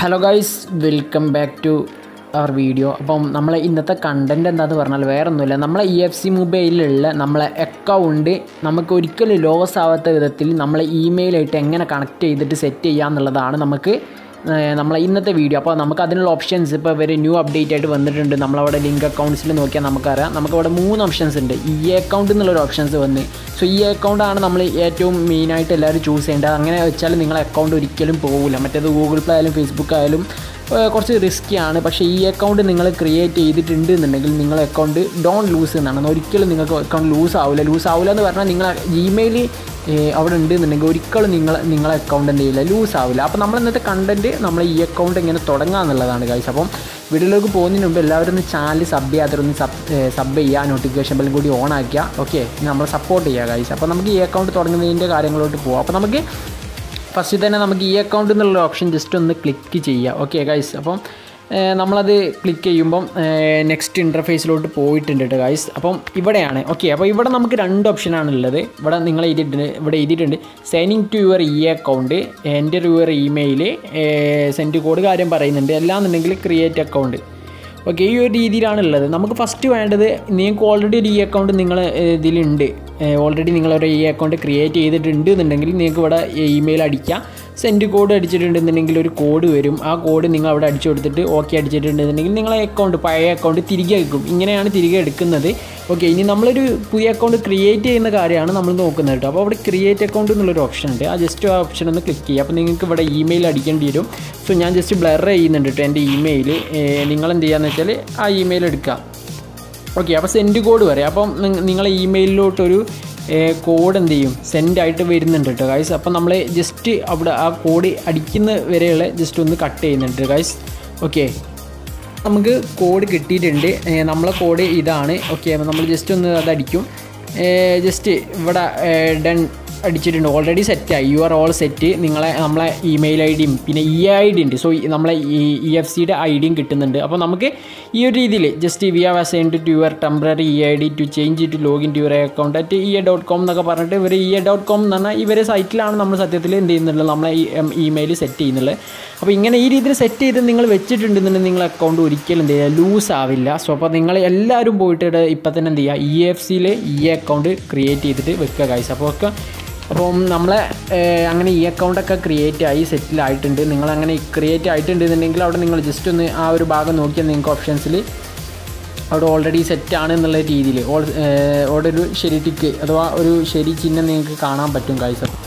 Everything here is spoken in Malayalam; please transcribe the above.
hello guys welcome back to our video അപ്പം നമ്മളെ ഇന്നത്തെ കണ്ടൻറ് എന്താന്ന് പറഞ്ഞാൽ വേറെ ഒന്നുമില്ല നമ്മളെ ഇ എഫ് സി മൊബൈലിലുള്ള നമ്മളെ അക്കൗണ്ട് നമുക്ക് ഒരിക്കലും ലോസ് ആവാത്ത വിധത്തിൽ നമ്മളെ ഇമെയിലായിട്ട് എങ്ങനെ കണക്ട് ചെയ്തിട്ട് സെറ്റ് ചെയ്യുക എന്നുള്ളതാണ് നമുക്ക് ഏഹ്, നമ്മളെ ഇന്നത്തെ വീഡിയോ അപ്പോൾ നമുക്ക് അതിനുള്ള ഓപ്ഷൻസ് ഇപ്പോൾ ഇവർ ന്യൂ അപ്ഡേറ്റ് ആയിട്ട് വന്നിട്ടുണ്ട് നമ്മളവിടെ ലിങ്ക് അക്കൗണ്ട്സിൽ നോക്കിയാൽ നമുക്കറിയാം നമുക്കവിടെ മൂന്ന് ഓപ്ഷൻസ് ഉണ്ട് ഇ അക്കൗണ്ട് എന്നുള്ളൊരു ഓപ്ഷൻസ് വന്ന് സോ ഈ അക്കൗണ്ടാണ് നമ്മൾ ഏറ്റവും മെയിനായിട്ട് എല്ലാവരും ചൂസ് ചെയ്യേണ്ടത് അങ്ങനെ വെച്ചാൽ നിങ്ങളെ അക്കൗണ്ട് ഒരിക്കലും പോകില്ല മറ്റേത് ഗൂഗിൾ പ്ലേ ആയാലും ഫേസ്ബുക്ക് ആയാലും ഏഹ്, കുറച്ച് റിസ്ക്കി ആണ് പക്ഷേ ഈ അക്കൗണ്ട് നിങ്ങൾ ക്രിയേറ്റ് ചെയ്തിട്ടുണ്ട് എന്നുണ്ടെങ്കിൽ നിങ്ങളെ അക്കൗണ്ട് ഡോൺ ലൂസ് എന്നാണ് ഒരിക്കലും നിങ്ങൾക്ക് അക്കൗണ്ട് ലൂസ് ആവില്ല ലൂസ് ആവില്ല എന്ന് പറഞ്ഞാൽ നിങ്ങളെ ജിമെയിൽ അവിടെ ഉണ്ട് എന്നുണ്ടെങ്കിൽ ഒരിക്കലും നിങ്ങൾ നിങ്ങളെ അക്കൗണ്ട് എന്ത് ചെയ്യില്ല ലൂസ് ആവില്ല അപ്പോൾ നമ്മൾ ഇന്നത്തെ കണ്ടൻറ്റ് നമ്മൾ ഈ അക്കൗണ്ട് എങ്ങനെ തുടങ്ങുക എന്നുള്ളതാണ് കാഴ്ച അപ്പം വീഡിയോയിലേക്ക് പോകുന്നതിന് മുമ്പ് എല്ലാവരും ഒന്ന് ചാനൽ സബ് ചെയ്യാത്തവരൊന്ന് സബ് സബ് ചെയ്യുക നോട്ടിഫിക്കേഷൻ ബെല്ലും കൂടി ഓൺ ആക്കുക ഓക്കെ നമ്മൾ സപ്പോർട്ട് ചെയ്യുക കാഴ്ച അപ്പോൾ നമുക്ക് ഈ അക്കൗണ്ട് തുടങ്ങുന്നതിൻ്റെ കാര്യങ്ങളോട്ട് പോകാം അപ്പോൾ നമുക്ക് ഫസ്റ്റ് തന്നെ നമുക്ക് ഈ അക്കൗണ്ട് എന്നുള്ള ഓപ്ഷൻ ജസ്റ്റ് ഒന്ന് ക്ലിക്ക് ചെയ്യുക ഓക്കെ ഗൈസ് അപ്പം ഏഹ്, നമ്മളത് ക്ലിക്ക് ചെയ്യുമ്പം നെക്സ്റ്റ് ഇൻ്റർഫേസിലോട്ട് പോയിട്ടുണ്ട് കേട്ടോ ഗൈസ് അപ്പം ഇവിടെയാണ് ഓക്കെ അപ്പോൾ ഇവിടെ നമുക്ക് രണ്ട് ഓപ്ഷനാണ് ഉള്ളത് ഇവിടെ നിങ്ങൾ എഴുതിയിട്ടുണ്ട് ഇവിടെ എഴുതിയിട്ടുണ്ട് signing to your E account എൻ്റെ യുവർ ഇമെയിൽ സെൻഡ് കോഡ് കാര്യം പറയുന്നുണ്ട് അല്ലാന്നുണ്ടെങ്കിൽ ക്രിയേറ്റ് അക്കൗണ്ട് ഓക്കെ ഈ ഒരു രീതിയിലാണ് ഉള്ളത് നമുക്ക് ഫസ്റ്റ് വേണ്ടത് നിങ്ങൾക്ക് ഓൾറെഡി ഒരു ഇ അക്കൗണ്ട് നിങ്ങൾ ഇതിലുണ്ട് ഓൾറെഡി നിങ്ങളൊരു ഇ അക്കൗണ്ട് ക്രിയേറ്റ് ചെയ്തിട്ടുണ്ട് എന്നുണ്ടെങ്കിൽ നിങ്ങൾക്ക് ഇവിടെ ഇമെയിൽ അടിക്കാം സെൻഡ് കോഡ് അടിച്ചിട്ടുണ്ടെന്നുണ്ടെങ്കിൽ ഒരു കോഡ് വരും ആ കോഡ് നിങ്ങൾ അവിടെ അടിച്ചു കൊടുത്തിട്ട് ഓക്കെ അടിച്ചിട്ടുണ്ടെന്നുണ്ടെങ്കിൽ നിങ്ങളെ അക്കൗണ്ട് പഴയ അക്കൗണ്ട് തിരികെ എടുക്കും ഇങ്ങനെയാണ് തിരികെ എടുക്കുന്നത് ഓക്കെ ഇനി നമ്മളൊരു പുതിയ അക്കൗണ്ട് ക്രിയേറ്റ് ചെയ്യുന്ന കാര്യമാണ് നമ്മൾ നോക്കുന്നത് കേട്ടോ അപ്പോൾ അവിടെ ക്രിയേറ്റ് അക്കൗണ്ട് എന്നുള്ളൊരു ഓപ്ഷൻ ഉണ്ട് ആ ജസ്റ്റ് ആ ഓപ്ഷൻ ഒന്ന് ക്ലിക്ക് ചെയ്യുക അപ്പോൾ നിങ്ങൾക്ക് ഇവിടെ ഇമെയിൽ അടിക്കേണ്ടി വരും സോ ഞാൻ ജസ്റ്റ് ബ്ലർ ചെയ്യുന്നുണ്ട് കേട്ടോ എൻ്റെ ഇമെയിൽ നിങ്ങൾ എന്ത് ചെയ്യാന്ന് വെച്ചാൽ ആ ഇമെയിൽ എടുക്കുക ഓക്കെ അപ്പോൾ സെൻഡ് കോഡ് വരെ അപ്പം നിങ്ങ- നിങ്ങളെ ഇമെയിലിലോട്ടൊരു കോഡ് എന്ത് ചെയ്യും സെൻഡ് ആയിട്ട് വരുന്നുണ്ട് കേട്ടോ ഗൈസ് അപ്പം നമ്മൾ ജസ്റ്റ് അവിടെ ആ കോഡ് അടിക്കുന്ന വരെയുള്ള ജസ്റ്റ് ഒന്ന് കട്ട് ചെയ്യുന്നുണ്ട് ഗൈസ് ഓക്കെ നമുക്ക് കോഡ് കിട്ടിയിട്ടുണ്ട് ഏ, നമ്മളെ കോഡ് ഇതാണ് ഓക്കെ അപ്പോൾ നമ്മൾ ജസ്റ്റ് ഒന്ന് അത് അടിക്കും ജസ്റ്റ് ഇവിടെ ഡൺ അടിച്ചിട്ടുണ്ട് ഓൾറെഡി സെറ്റായി യു ആർ ഓൾ സെറ്റ് നിങ്ങളെ നമ്മളെ ഇമെയിൽ ഐ ഡിയും പിന്നെ ഇ ഐ ഡി ഉണ്ട് സോ നമ്മളെ ഇ എഫ് സിയുടെ ഐ ഡിയും കിട്ടുന്നുണ്ട് അപ്പോൾ നമുക്ക് ഈ ഒരു രീതിയിൽ just we have assigned to your temporary E I D to change to login to your account at E A dot com എന്നൊക്കെ പറഞ്ഞിട്ട് ഇവർ ഇ എ ഡോട്ട് കോം എന്ന് പറഞ്ഞാൽ ഇവരെ സൈറ്റിലാണ് നമ്മൾ സത്യത്തിൽ എന്ത് ചെയ്യുന്നുള്ളത് നമ്മളെ ഈ ഇമെയിൽ സെറ്റ് ചെയ്യുന്നുള്ളത് അപ്പോൾ ഇങ്ങനെ ഈ രീതിയിൽ സെറ്റ് ചെയ്ത് നിങ്ങൾ വെച്ചിട്ടുണ്ടെന്നുണ്ടെങ്കിൽ നിങ്ങളുടെ അക്കൗണ്ട് ഒരിക്കലും എന്ത് ചെയ്യുക ലൂസ് ആവില്ല സോ അപ്പോൾ നിങ്ങൾ എല്ലാവരും പോയിട്ട് ഇവിടെ ഇപ്പം തന്നെ എന്ത് ചെയ്യുക ഇ എഫ് സിയിൽ ഇ അക്കൗണ്ട് ക്രിയേറ്റ് ചെയ്തിട്ട് വെക്കുക ഗൈസ് അപ്പോൾ ഒക്കെ അപ്പം നമ്മളെ ഏഹ്, അങ്ങനെ ഈ അക്കൗണ്ടൊക്കെ ക്രിയേറ്റ് ആയി സെറ്റിൽ ആയിട്ടുണ്ട് നിങ്ങൾ അങ്ങനെ ക്രിയേറ്റ് ആയിട്ടുണ്ട് എന്നുണ്ടെങ്കിൽ അവിടെ നിങ്ങൾ ജസ്റ്റ് ഒന്ന് ആ ഒരു ഭാഗം നോക്കിയാൽ നിങ്ങൾക്ക് ഓപ്ഷൻസിൽ അവിടെ ഓൾറെഡി സെറ്റ് ആണ് എന്നുള്ള രീതിയിൽ ഓൾ അവിടെ ഒരു ശരി ടിക്ക് അഥവാ ഒരു ശരി ചിഹ്നം നിങ്ങൾക്ക് കാണാൻ പറ്റും കാഴ്ച